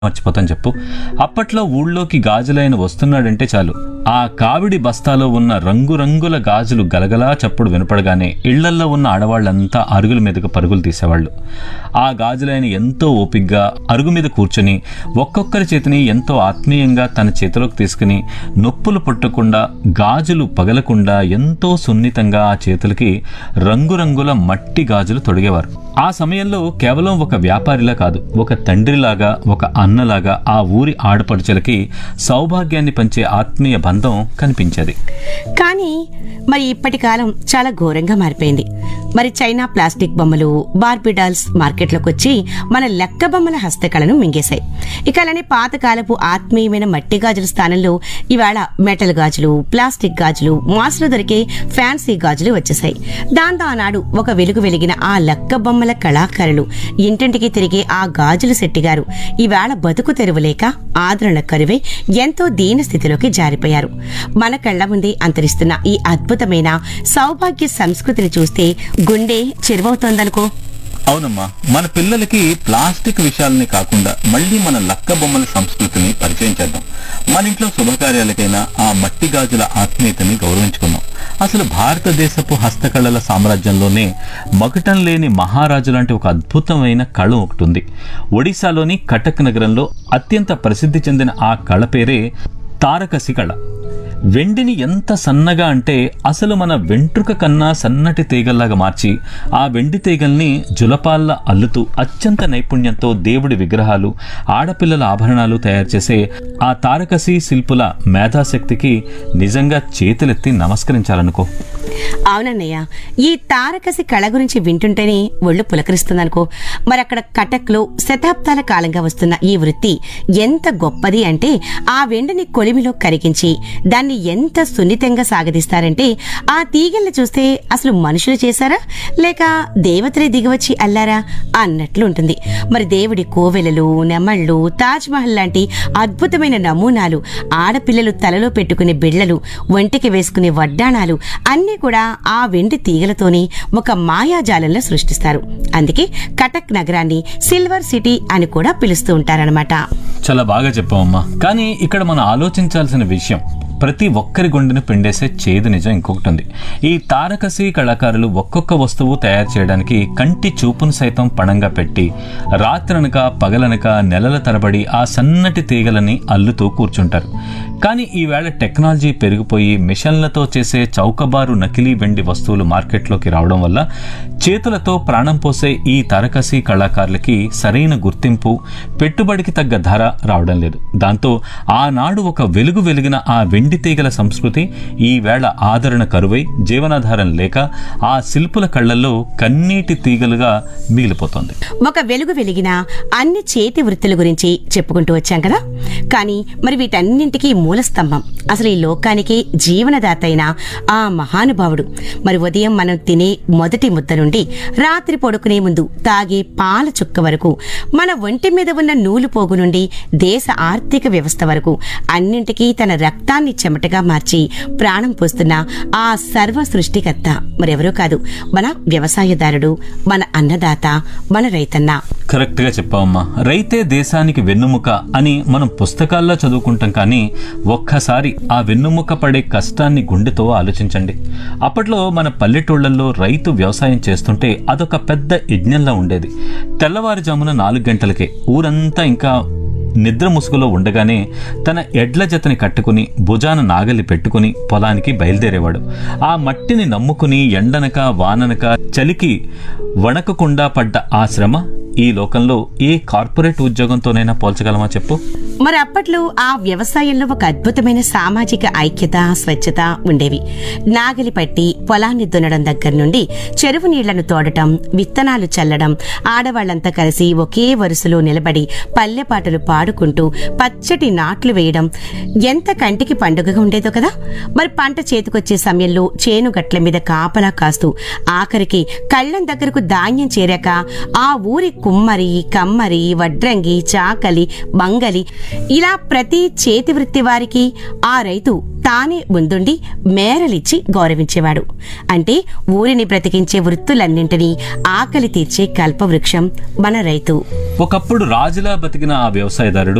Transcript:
మర్చిపోతాను చెప్పు అప్పట్లో ఊళ్ళోకి గాజులైన వస్తున్నాడంటే చాలు ఆ కావిడి బస్తాలో ఉన్న రంగురంగుల గాజులు గలగలా చప్పుడు వినపడగానే ఇళ్లల్లో ఉన్న ఆడవాళ్ళంతా అరుగుల మీదకు పరుగులు తీసేవాళ్ళు ఆ గాజులైన ఎంతో ఓపిగ్గా అరుగు మీద కూర్చొని ఒక్కొక్కరి చేతిని ఎంతో ఆత్మీయంగా తన చేతిలోకి తీసుకుని నొప్పులు పుట్టకుండా గాజులు పగలకుండా ఎంతో సున్నితంగా ఆ చేతులకి రంగురంగుల మట్టి గాజులు తొడిగేవారు ఆ సమయంలో కేవలం ఒక వ్యాపారిలా కాదు ఒక తండ్రిలాగా ఒక అన్నలాగా ఆ ఊరి ఆడపడుచులకి సౌభాగ్యాన్ని పంచే ఆత్మీయ బంధం కనిపించేది కానీ మరి ఇప్పటి కాలం చాలా ఘోరంగా మారిపోయింది మరి చైనా ప్లాస్టిక్ బొమ్మలు బార్బీ డాల్స్ మార్కెట్లోకి వచ్చి మన లెక్క బొమ్మల హస్తకళను మింగేశాయి ఇక అలానే పాతకాలపు ఆత్మీయమైన మట్టి గాజుల స్థానంలో ఇవాళ మెటల్ గాజులు ప్లాస్టిక్ గాజులు మాసులు దొరికే ఫ్యాన్సీ గాజులు వచ్చేసాయి దాంతో ఆనాడు ఒక వెలుగు వెలిగిన ఆ లెక్క బొమ్మల కళాకారులు ఇంటింటికి తిరిగే ఆ గాజుల శెట్టిగారు ఇవాళ బతుకు తెరువులేక ఆదరణ కరువై ఎంతో దీన స్థితిలోకి జారిపోయారు మన కళ్ళ ముందే అంతరిస్తున్న ఈ అద్భుతమైన సౌభాగ్య సంస్కృతిని చూస్తే గుండె చెరువవుతోందనుకో అవునమ్మా మన పిల్లలకి ప్లాస్టిక్ విషయాలని కాకుండా మళ్ళీ మన లక్క బొమ్మల సంస్కృతిని పరిచయం చేద్దాం మన ఇంట్లో శుభకార్యాలకైనా ఆ మట్టి గాజుల ఆత్మీయతని గౌరవించుకుందాం అసలు భారతదేశపు హస్తకళల సామ్రాజ్యంలోనే మకటం లేని మహారాజు లాంటి ఒక అద్భుతమైన కళ ఒకటి ఉంది ఒడిశాలోని కటక్ నగరంలో అత్యంత ప్రసిద్ధి చెందిన ఆ కళ పేరే తారకసి కళ వెండిని ఎంత సన్నగా అంటే అసలు మన వెంట్రుక కన్నా సన్నటి తీగల్లాగా మార్చి ఆ వెండి తీగల్ని జులపాల్ల అల్లుతూ అత్యంత నైపుణ్యంతో దేవుడి విగ్రహాలు ఆడపిల్లల ఆభరణాలు తయారు చేసే ఆ తారకసి శిల్పుల మేధాశక్తికి నిజంగా చేతులెత్తి నమస్కరించాలనుకో అవునన్నయ్య ఈ తారకసి కళ గురించి వింటుంటేనే ఒళ్ళు పులకరిస్తుందనుకో మరి అక్కడ కటక్లో శతాబ్దాల కాలంగా వస్తున్న ఈ వృత్తి ఎంత గొప్పది అంటే ఆ వెండిని కొలిమిలో కరిగించి దాన్ని ఎంత సున్నితంగా సాగదీస్తారంటే ఆ తీగల్ని చూస్తే అసలు మనుషులు చేశారా లేక దేవతలే దిగవచ్చి అల్లారా అన్నట్లు ఉంటుంది మరి దేవుడి కోవెలలు నెమళ్ళు తాజ్ మహల్ లాంటి అద్భుతమైన నమూనాలు ఆడపిల్లలు తలలో పెట్టుకునే బిళ్ళలు ఒంటికి వేసుకునే వడ్డాణాలు అన్నీ కూడా ఆ వెండి తీగలతోనే ఒక మాయాజాలంలో సృష్టిస్తారు అందుకే కటక్ నగరాన్ని సిల్వర్ సిటీ అని కూడా పిలుస్తూ ఉంటారనమాట చాలా బాగా చెప్పావమ్మా కానీ ఇక్కడ మనం ఆలోచించాల్సిన విషయం ప్రతి ఒక్కరి గుండెను పిండేసే చేదు నిజం ఇంకొకటి ఉంది ఈ తారకసి కళాకారులు ఒక్కొక్క వస్తువు తయారు చేయడానికి కంటి చూపును సైతం పణంగా పెట్టి రాత్రనక పగలనక నెలల తరబడి ఆ సన్నటి తీగలని అల్లుతూ కూర్చుంటారు కానీ ఈవేళ టెక్నాలజీ పెరిగిపోయి మిషన్లతో చేసే చౌకబారు నకిలీ వెండి వస్తువులు మార్కెట్లోకి రావడం వల్ల చేతులతో ప్రాణం పోసే ఈ తారకసి కళాకారులకి సరైన గుర్తింపు పెట్టుబడికి తగ్గ ధర రావడం లేదు దాంతో ఆనాడు ఒక వెలుగు వెలిగిన ఆ వెండి తీగల సంస్కృతి ఈ వేళ ఆదరణ కరువై జీవనాధారం లేక ఆ శిల్పుల కళ్ళల్లో కన్నీటి తీగలుగా మిగిలిపోతోంది ఒక వెలుగు వెలిగిన అన్ని చేతి వృత్తుల గురించి చెప్పుకుంటూ వచ్చాం కదా కానీ మరి వీటన్నింటికీ మూల స్తంభం అసలు ఈ లోకానికి జీవనదాత అయిన ఆ మహానుభావుడు మరి ఉదయం మనం తినే మొదటి ముద్ద నుండి రాత్రి పడుకునే ముందు తాగే పాల చుక్క వరకు మన ఒంటి మీద ఉన్న నూలు పోగు నుండి దేశ ఆర్థిక వ్యవస్థ వరకు అన్నింటికీ తన రక్తాన్ని చెమటగా మార్చి ప్రాణం పోస్తున్న ఆ సర్వ సృష్టికర్త మరెవరో కాదు మన వ్యవసాయదారుడు మన అన్నదాత మన రైతన్న కరెక్ట్ గా చెప్పావమ్మా రైతే దేశానికి వెన్నుముక అని మనం పుస్తకాల్లో చదువుకుంటాం కానీ ఒక్కసారి ఆ వెన్నుముక పడే కష్టాన్ని గుండెతో ఆలోచించండి అప్పట్లో మన పల్లెటూళ్లలో రైతు వ్యవసాయం చేస్తుంటే అదొక పెద్ద యజ్ఞంలా ఉండేది తెల్లవారుజామున నాలుగు గంటలకే ఊరంతా ఇంకా నిద్ర ముసుగులో ఉండగానే తన ఎడ్ల జతని కట్టుకుని భుజాన నాగలి పెట్టుకుని పొలానికి బయలుదేరేవాడు ఆ మట్టిని నమ్ముకుని ఎండనక వాననక చలికి వణకకుండా పడ్డ ఆ శ్రమ ఈ లోకంలో ఏ కార్పొరేట్ ఉద్యోగంతోనైనా పోల్చగలమా చెప్పు మరి అప్పట్లో ఆ వ్యవసాయంలో ఒక అద్భుతమైన సామాజిక ఐక్యత స్వచ్ఛత ఉండేవి నాగలి పట్టి పొలాన్ని దున్నడం దగ్గర నుండి చెరువు నీళ్లను తోడటం విత్తనాలు చల్లడం ఆడవాళ్లంతా కలిసి ఒకే వరుసలో నిలబడి పల్లె పాటలు పాడుకుంటూ పచ్చటి నాట్లు వేయడం ఎంత కంటికి పండుగగా ఉండేదో కదా మరి పంట చేతికొచ్చే సమయంలో చేను గట్ల మీద కాపలా కాస్తూ ఆఖరికి కళ్ళం దగ్గరకు ధాన్యం చేరాక ఆ ఊరి కుమ్మరి కమ్మరి వడ్రంగి చాకలి మంగలి ఇలా ప్రతి చేతి వృత్తి వారికి ఆ రైతు తానే ముందుండి మేరలిచ్చి గౌరవించేవాడు అంటే ఊరిని బ్రతికించే వృత్తులన్నింటినీ ఆకలి తీర్చే కల్పవృక్షం మన రైతు ఒకప్పుడు రాజులా బతికిన ఆ వ్యవసాయదారుడు